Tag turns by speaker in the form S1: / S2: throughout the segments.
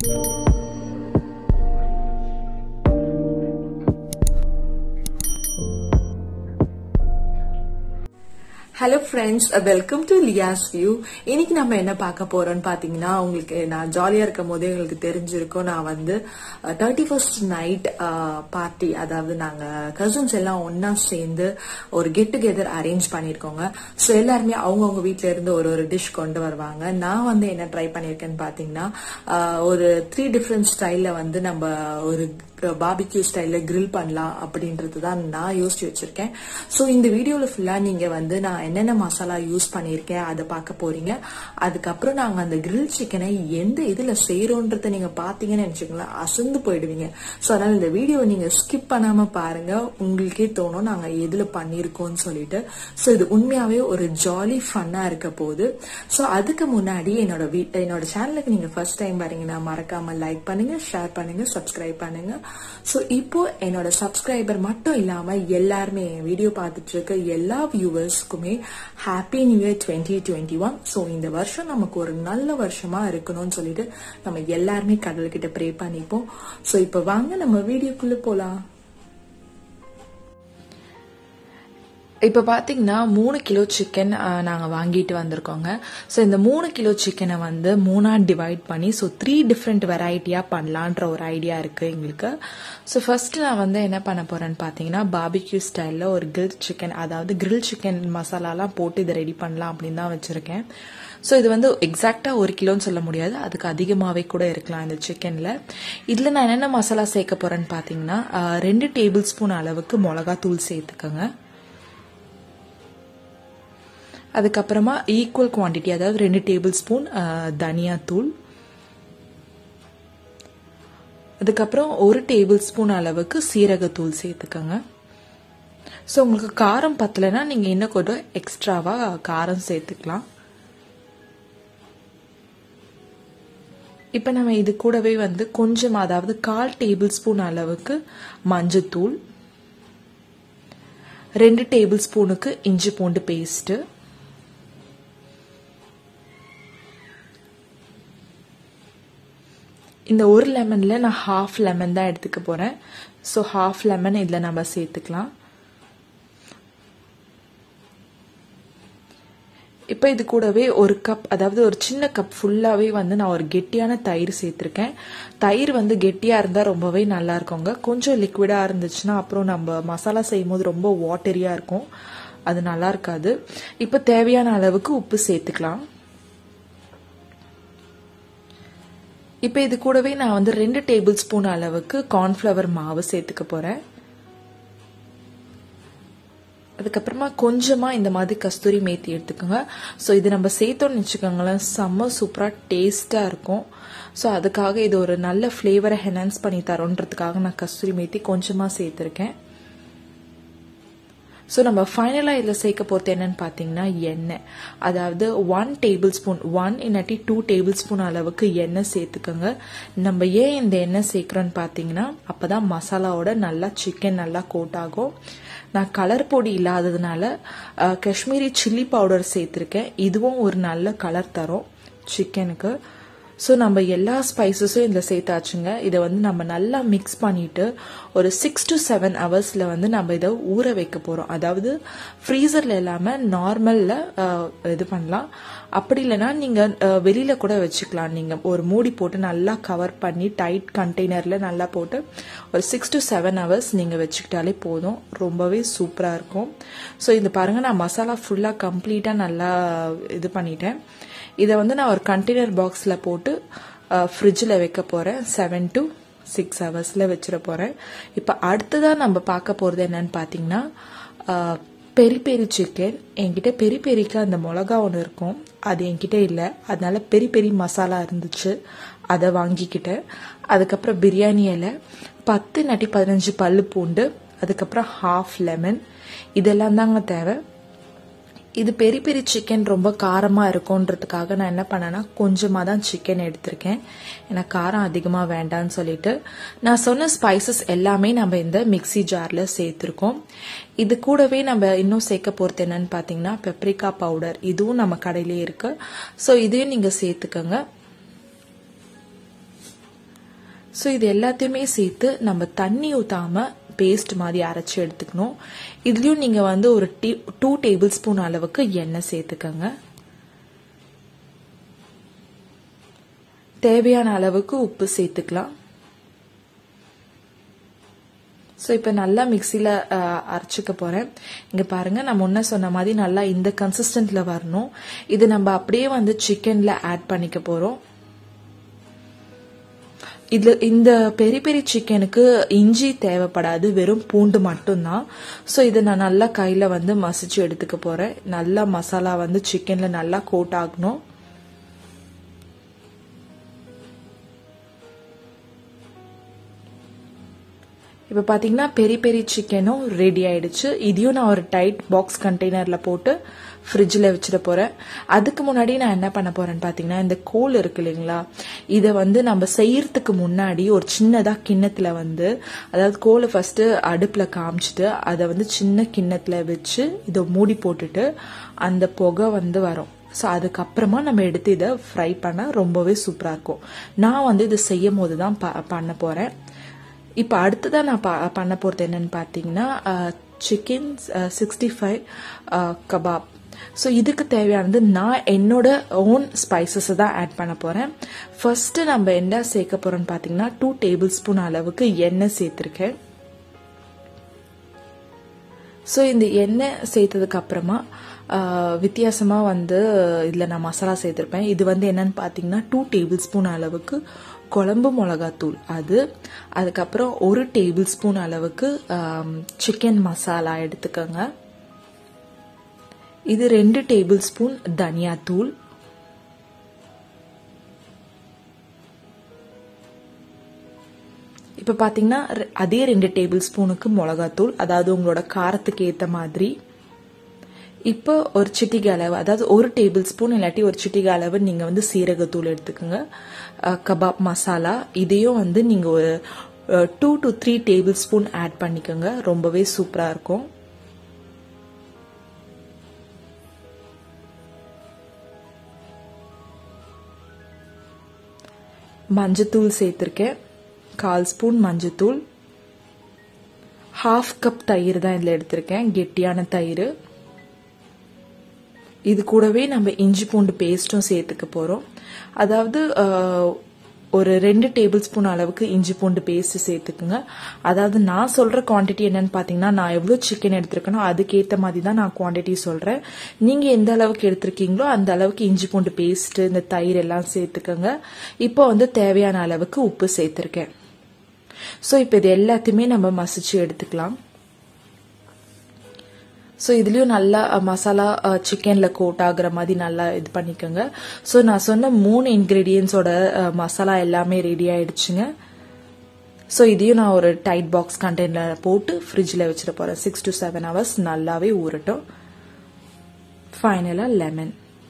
S1: hello friends welcome to Liyas view இன்னைக்கு நம்ம என்ன பார்க்க போறோம்னு பாத்தீங்கன்னா உங்களுக்கு நான் ஜாலியா இருக்கும் போதே உங்களுக்கு தெரிஞ்சிருக்கும் நான் வந்து தேர்ட்டி ஃபர்ஸ்ட் நைட் பார்ட்டி அதாவது நாங்க கசின்ஸ் எல்லாம் ஒன்னா சேர்ந்து ஒரு கெட் டுகெதர் அரேஞ்ச் பண்ணிருக்கோங்க ஸோ எல்லாருமே அவங்கவுங்க வீட்ல இருந்து ஒரு ஒரு டிஷ் கொண்டு வருவாங்க நான் வந்து என்ன ட்ரை பண்ணிருக்கேன்னு பாத்தீங்கன்னா ஆஹ், ஒரு த்ரீ டிஃப்ரெண்ட் ஸ்டைல்ல வந்து நம்ம ஒரு பாபிக்யூ ஸ்டைல்ல grill பண்ணலாம் அப்படின்றது தான் நான் யோசிச்சு வச்சிருக்கேன் ஸோ இந்த வீடியோல ஃபுல்லா நீங்க வந்து நான் என்னென்ன மசாலா யூஸ் பண்ணியிருக்கேன் அதை பார்க்க போறீங்க அதுக்கப்புறம் நாங்க அந்த grill சிக்கனை எந்த இதுல செய்யறோன்றத நீங்க பாத்தீங்கன்னு நினைச்சுக்கலாம் அசந்து போயிடுவீங்க ஸோ அதனால இந்த வீடியோவை நீங்க ஸ்கிப் பண்ணாம பாருங்க உங்களுக்கே தோணும் நாங்க எதுல பண்ணியிருக்கோம்னு சொல்லிட்டு ஸோ இது உண்மையாவே ஒரு ஜாலி ஃபன்னா இருக்க போகுது ஸோ அதுக்கு முன்னாடி என்னோட வீ என்னோட சேனலுக்கு நீங்க ஃபர்ஸ்ட் டைம் வரீங்கன்னா மறக்காம லைக் பண்ணுங்க ஷேர் பண்ணுங்க சப்ஸ்கிரைப் பண்ணுங்க ஸோ இப்போ என்னோட சப்ஸ்கிரைபர் மட்டும் இல்லாம எல்லாருமே என் வீடியோ பார்த்துட்டு இருக்க எல்லா வியூவர்ஸ்க்குமே happy new year twenty twenty one so இந்த வருஷம் நமக்கு ஒரு நல்ல வருஷமா இருக்கணும்னு சொல்லிட்டு நம்ம எல்லாருமே கடவுள்கிட்ட ப்ரே பண்ணிப்போம் ஸோ இப்போ வாங்க நம்ம வீடியோக்குள்ள போலாம்
S2: இப்போ பார்த்தீங்கன்னா மூணு கிலோ சிக்கன் நாங்கள் வாங்கிட்டு வந்திருக்கோங்க ஸோ இந்த மூணு கிலோ சிக்கனை வந்து மூணாக டிவைட் பண்ணி ஸோ த்ரீ டிஃப்ரெண்ட் வெரைட்டியாக பண்ணலான்ற ஒரு ஐடியா இருக்குது எங்களுக்கு ஸோ ஃபர்ஸ்ட் நான் வந்து என்ன பண்ண போகிறேன்னு பார்த்தீங்கன்னா பாபிக்யூ ஸ்டைலில் ஒரு கிரில் சிக்கன் அதாவது கிரில் சிக்கன் மசாலாலாம் போட்டு இதை ரெடி பண்ணலாம் அப்படின்னு தான் வச்சுருக்கேன் ஸோ இது வந்து எக்ஸாக்டாக ஒரு கிலோன்னு சொல்ல முடியாது அதுக்கு அதிகமாகவே கூட இருக்கலாம் இந்த சிக்கனில் இதில் நான் என்னென்ன மசாலா சேர்க்க போகிறேன்னு பார்த்தீங்கன்னா ஆஹ், ரெண்டு டேபிள் ஸ்பூன் அளவுக்கு மிளகாத்தூள் சேர்த்துக்கோங்க அதுக்கப்புறமா ஈக்குவல் குவாண்டிட்டி அதாவது ரெண்டு டேபிள் ஸ்பூன் தனியாத்தூள் அதுக்கப்புறம் ஒரு டேபிள் ஸ்பூன் அளவுக்கு சீரகத்தூள் சேர்த்துக்கோங்க ஸோ உங்களுக்கு காரம் பத்தலைன்னா நீங்கள் இன்னும் கொஞ்சம் எக்ஸ்ட்ராவாக காரம் சேர்த்துக்கலாம் இப்போ நம்ம இது கூடவே வந்து கொஞ்சம் அதாவது கால் டேபிள் ஸ்பூன் அளவுக்கு மஞ்சத்தூள் ரெண்டு டேபிள் ஸ்பூனுக்கு இஞ்சி பூண்டு பேஸ்ட்டு இந்த ஒரு லெமனில் நான் ஹாஃப் லெமன் தான் எடுத்துக்க போகிறேன் ஸோ ஹாஃப் லெமன் இதில் நம்ம சேர்த்துக்கலாம் இப்போ இது கூடவே ஒரு கப் அதாவது ஒரு சின்ன கப் ஃபுல்லாகவே வந்து நான் ஒரு கெட்டியான தயிர் சேர்த்துருக்கேன் தயிர் வந்து கெட்டியாக இருந்தால் ரொம்பவே நல்லா இருக்குங்க கொஞ்சம் லிக்விடாக இருந்துச்சுன்னா அப்புறம் நம்ம மசாலா செய்யும் போது ரொம்ப வாட்டரியாக இருக்கும் அது நல்லா இருக்காது இப்போ தேவையான அளவுக்கு உப்பு சேர்த்துக்கலாம் இப்போ இது கூடவே நான் வந்து ரெண்டு டேபிள் ஸ்பூன் அளவுக்கு கார்ன்ஃப்ளவர் மாவு சேர்த்துக்க போகிறேன் அதுக்கப்புறமா கொஞ்சமாக இந்த மாதிரி கஸ்தூரி மேத்தி எடுத்துக்கோங்க ஸோ இது நம்ம சேர்த்தோன்னு வச்சுக்கோங்களேன் செம்ம சூப்பராக டேஸ்ட்டாக இருக்கும் ஸோ அதுக்காக இது ஒரு நல்ல ஃப்ளேவரை ஹெனான்ஸ் பண்ணி தரோன்றதுக்காக நான் கஸ்தூரி மேத்தி கொஞ்சமாக சேர்த்துருக்கேன் ஸோ நம்ம ஃபைனலாக இதில் சேர்க்க போகிறது என்னன்னு பார்த்தீங்கன்னா எண்ணெய் அதாவது ஒன் டேபிள் ஸ்பூன் ஒன் இல்லாட்டி டூ டேபிள் ஸ்பூன் அளவுக்கு எண்ணெய் சேர்த்துக்கோங்க நம்ம ஏன் இந்த எண்ணெய் சேர்க்குறோன்னு பார்த்தீங்கன்னா அப்போ தான் மசாலாவோட நல்லா சிக்கன் நல்லா கோட் ஆகும் நான் கலர் பொடி இல்லாததுனால அஹ், காஷ்மீரி சில்லி பவுடர் சேர்த்துருக்கேன் இதுவும் ஒரு நல்ல கலர் தரும் சிக்கனுக்கு ஸோ நம்ம எல்லா ஸ்பைசஸும் இதில் சேர்த்தாச்சுங்க இதை வந்து நம்ம நல்லா மிக்ஸ் பண்ணிட்டு ஒரு சிக்ஸ் டு செவன் ஹவர்ஸில் வந்து நம்ம இதை ஊற வைக்க போகிறோம் அதாவது ஃப்ரீசரில் இல்லாமல் நார்மலில் இது பண்ணலாம் அப்படி இல்லைன்னா நீங்கள் வெளியில் கூட வச்சுக்கலாம் நீங்கள் ஒரு மூடி போட்டு நல்லா கவர் பண்ணி டைட் கண்டெய்னரில் நல்லா போட்டு ஒரு சிக்ஸ் டு செவன் ஹவர்ஸ் நீங்கள் வச்சுக்கிட்டாலே போதும் ரொம்பவே சூப்பராக இருக்கும் ஸோ இது பாருங்கள் நான் மசாலா ஃபுல்லாக கம்ப்ளீட்டாக நல்லா இது பண்ணிட்டேன் இதை வந்து நான் ஒரு கண்டெய்னர் பாக்ஸில் போட்டு ஃப்ரிட்ஜில் வைக்க போகிறேன் செவன் டு சிக்ஸ் ஹவர்ஸில் வச்சிட போகிறேன் இப்போ அடுத்ததாக நம்ம பார்க்க போகிறது என்னன்னு பார்த்தீங்கன்னா அஹ், பெரி பெரி சிக்கன் என்கிட்ட பெரி பெரிக்கு அந்த மிளகா ஒன்று இருக்கும் அது என்கிட்ட இல்லை அதனால பெரி பெரி மசாலா இருந்துச்சு அதை வாங்கிக்கிட்டேன் அதுக்கப்புறம் பிரியாணி இலை பத்து நட்டி பதினஞ்சு பல்லு பூண்டு அதுக்கப்புறம் ஹாஃப் லெமன் இதெல்லாம் தாங்க தேவை இது பெரி பெரி சிக்கன் ரொம்ப காரமாக இருக்கும்ன்றதுக்காக நான் என்ன பண்ணேன்னா கொஞ்சமாக தான் சிக்கன் எடுத்திருக்கேன் எனக்கு காரம் அதிகமாக வேண்டாம்னு சொல்லிட்டு நான் சொன்ன ஸ்பைசஸ் எல்லாமே நம்ம இந்த மிக்ஸி ஜாரில் சேர்த்துருக்கோம் இது கூடவே நம்ம இன்னும் சேர்க்க போகிறது என்னன்னு பார்த்தீங்கன்னா பெப்ரிக்கா பவுடர் இதுவும் நம்ம கடையிலே இருக்கு ஸோ இதையும் நீங்கள் சேர்த்துக்கோங்க ஸோ இது எல்லாத்தையுமே சேர்த்து நம்ம தண்ணி ஊற்றாம பேஸ்ட் மாதிரி அரைச்சி எடுத்துக்கணும் இதுலேயும் நீங்கள் வந்து ஒரு டீ டூ டேபிள் ஸ்பூன் அளவுக்கு எண்ணெய் சேர்த்துக்கோங்க தேவையான அளவுக்கு உப்பு சேர்த்துக்கலாம் ஸோ இப்போ நல்லா மிக்சியில் அரைச்சிக்க போகிறேன் இங்கே பாருங்கள் நான் முன்ன சொன்ன மாதிரி நல்லா இந்த கன்சிஸ்டன்ட்டில் வரணும் இது நம்ம அப்படியே வந்து சிக்கனில் ஆட் பண்ணிக்க போகிறோம் இதுல இந்த பெரிய பெரிய சிக்கனுக்கு இஞ்சி தேவைப்படாது வெறும் பூண்டு மட்டும்தான் ஸோ இதை நான் நல்லா கையில் வந்து மசிச்சு எடுத்துக்க போகிறேன் நல்லா மசாலா வந்து சிக்கனில் நல்லா கோட் ஆகணும் இப்போ பார்த்தீங்கன்னா பெரிய பெரிய சிக்கனும் ரெடி ஆயிடுச்சு இதையும் நான் ஒரு டைட் பாக்ஸ் கண்டெய்னரில் போட்டு ஃப்ரிட்ஜில் வச்சுட போகிறேன் அதுக்கு முன்னாடி நான் என்ன பண்ண போகிறேன்னு பார்த்தீங்கன்னா இந்த கோல் இருக்கு இல்லைங்களா இதை வந்து நம்ம செய்யறதுக்கு முன்னாடி ஒரு சின்னதாக கிண்ணத்தில் வந்து அதாவது கோலை ஃபஸ்ட்டு அடுப்பில் காமிச்சிட்டு அதை வந்து சின்ன கிண்ணத்தில் வச்சு இதை மூடி போட்டுட்டு அந்த புகை வந்து வரும் ஸோ அதுக்கப்புறமா நம்ம எடுத்து இதை ஃப்ரை பண்ண ரொம்பவே சூப்பராக இருக்கும் நான் வந்து இது செய்யும் போது தான் ப பண்ண போகிறேன் இப்போ அடுத்ததான் நான் பண்ண போகிறது என்னன்னு பார்த்தீங்கன்னா chicken sixty five kebab so இதுக்கு தேவையானது நான் என்னோட ஓன் ஸ்பைசஸை தான் ஆட் பண்ண போகிறேன் ஃபர்ஸ்ட்டு நம்ம என்ன சேர்க்க போகிறோம்னு பார்த்தீங்கன்னா டூ டேபிள் ஸ்பூன் அளவுக்கு எண்ணெய் சேர்த்துருக்கேன் ஸோ இந்த எண்ணெய் சேர்த்ததுக்கு அப்புறமா வித்தியாசமாக வந்து இதில் நான் மசாலா சேர்த்துருப்பேன் இது வந்து என்னன்னு பார்த்தீங்கன்னா டூ டேபிள் ஸ்பூன் அளவுக்கு குழம்பு மிளகாத்தூள் அது அதுக்கப்புறம் ஒரு டேபிள் ஸ்பூன் அளவுக்கு சிக்கன் மசாலா எடுத்துக்கோங்க இது ரெண்டு டேபிள் ஸ்பூன் தனியாத்தூள் இப்போ பார்த்தீங்கன்னா அதே ரெண்டு டேபிள் ஸ்பூனுக்கு மிளகாத்தூள் அதாவது உங்களோட காரத்துக்கு ஏற்ற மாதிரி இப்போ ஒரு சிட்டிகை அளவு அதாவது ஒரு டேபிள் ஸ்பூன் இல்லாட்டி ஒரு சிட்டிகை அளவு நீங்கள் வந்து சீரகத்தூள் எடுத்துக்கோங்க கபாப் மசாலா இதையும் வந்து நீங்கள் ஒரு two to three tablespoon add பண்ணிக்கோங்க ரொம்பவே சூப்பராக இருக்கும் மஞ்சத்தூள் சேர்த்துருக்கேன் கால் ஸ்பூன் மஞ்சத்தூள் ஹாஃப் கப் தயிர் தான் இதில் எடுத்திருக்கேன் கெட்டியான தயிர் இது கூடவே நம்ம இஞ்சி பூண்டு பேஸ்ட்டும் சேர்த்துக்க போகிறோம் அதாவது ஒரு ரெண்டு டேபிள் ஸ்பூன் அளவுக்கு இஞ்சி பூண்டு பேஸ்ட் சேர்த்துக்குங்க அதாவது நான் சொல்கிற குவான்டிட்டி என்னன்னு பார்த்தீங்கன்னா நான் எவ்வளோ சிக்கன் எடுத்திருக்கேனோ அதுக்கேற்ற மாதிரி தான் நான் குவான்டிட்டி சொல்கிறேன் நீங்கள் எந்த அளவுக்கு எடுத்திருக்கீங்களோ அந்த அளவுக்கு இஞ்சி பூண்டு பேஸ்ட் இந்த தயிர் எல்லாம் சேர்த்துக்கோங்க இப்போ வந்து தேவையான அளவுக்கு உப்பு சேர்த்துருக்கேன் ஸோ இப்போ இது எல்லாத்தையுமே நம்ம மசிச்சு எடுத்துக்கலாம் ஸோ இதுலேயும் நல்லா மசாலா சிக்கனில் கோட் ஆகுற மாதிரி நல்லா இது பண்ணிக்கோங்க ஸோ நான் சொன்ன மூணு இன்க்ரீடியன்ஸோட மசாலா எல்லாமே ரெடி ஆயிடுச்சுங்க ஸோ இதையும் நான் ஒரு டைட் பாக்ஸ் கண்டெய்னரில் போட்டு ஃப்ரிட்ஜில் வச்சுட்டு போகிறேன் சிக்ஸ் டு செவன் ஹவர்ஸ் நல்லாவே ஊறட்டும் ஃபைனலாக லெமன்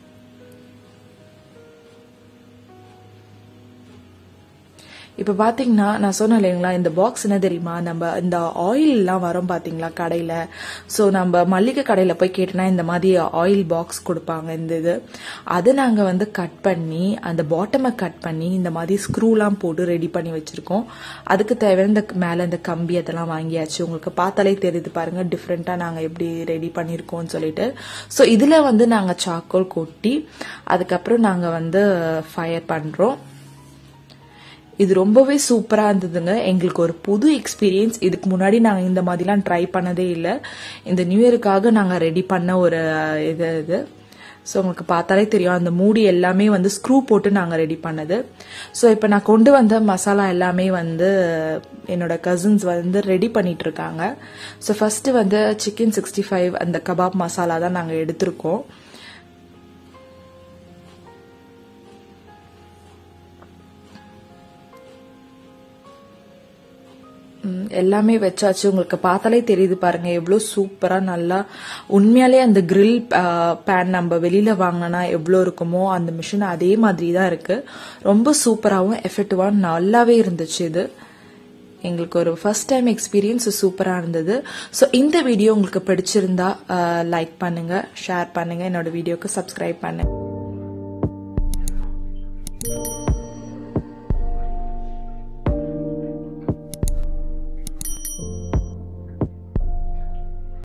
S2: இப்போ பார்த்தீங்கன்னா நான் சொன்னேன் இல்லைங்களா இந்த பாக்ஸ் என்ன தெரியுமா நம்ம இந்த ஆயிலெலாம் வரும் பார்த்தீங்களா கடையில் ஸோ நம்ம மல்லிகை கடையில் போய் கேட்டோன்னா இந்த மாதிரி ஆயில் பாக்ஸ் கொடுப்பாங்க இந்த இது அதை நாங்கள் வந்து கட் பண்ணி அந்த பாட்டமை கட் பண்ணி இந்த மாதிரி ஸ்க்ரூலாம் போட்டு ரெடி பண்ணி வச்சுருக்கோம் அதுக்கு தேவையான இந்த மேலே இந்த கம்பி அதெல்லாம் வாங்கியாச்சு உங்களுக்கு பார்த்தாலே தெரியுது பாருங்க டிஃப்ரெண்ட்டாக நாங்கள் எப்படி ரெடி பண்ணியிருக்கோம்னு சொல்லிட்டு ஸோ இதில் வந்து நாங்கள் சாக்கோல் கொட்டி அதுக்கப்புறம் நாங்கள் வந்து ஃபயர் பண்ணுறோம் இது ரொம்பவே சூப்பராக இருந்ததுங்க எங்களுக்கு ஒரு புது எக்ஸ்பீரியன்ஸ் இதுக்கு முன்னாடி நாங்கள் இந்த மாதிரிலாம் ட்ரை பண்ணதே இல்லை இந்த நியூ இயருக்காக நாங்கள் ரெடி பண்ண ஒரு இது இது ஸோ உங்களுக்கு பார்த்தாலே தெரியும் அந்த மூடி எல்லாமே வந்து ஸ்க்ரூ போட்டு நாங்கள் ரெடி பண்ணது ஸோ இப்போ நான் கொண்டு வந்த மசாலா எல்லாமே வந்து என்னோட கசின்ஸ் வந்து ரெடி பண்ணிட்டு இருக்காங்க ஸோ ஃபர்ஸ்ட் வந்து சிக்கன் சிக்ஸ்டி ஃபைவ் அந்த கபாப் மசாலா தான் நாங்கள் எடுத்திருக்கோம் எல்லாமே வச்சாச்சு உங்களுக்கு பார்த்தாலே தெரியுது பாருங்க எவ்வளோ சூப்பராக நல்லா உண்மையாலே அந்த கிரில் பேன் நம்ம வெளியில வாங்கினா எவ்வளோ இருக்குமோ அந்த மிஷின் அதே மாதிரி தான் இருக்கு ரொம்ப சூப்பராகவும் எஃபெக்டிவாக நல்லாவே இருந்துச்சு இது எங்களுக்கு ஒரு ஃபர்ஸ்ட் டைம் எக்ஸ்பீரியன்ஸ் சூப்பராக இருந்தது ஸோ இந்த வீடியோ உங்களுக்கு பிடிச்சிருந்தா லைக் பண்ணுங்க ஷேர் பண்ணுங்க என்னோட வீடியோக்கு சப்ஸ்கிரைப் பண்ணுங்க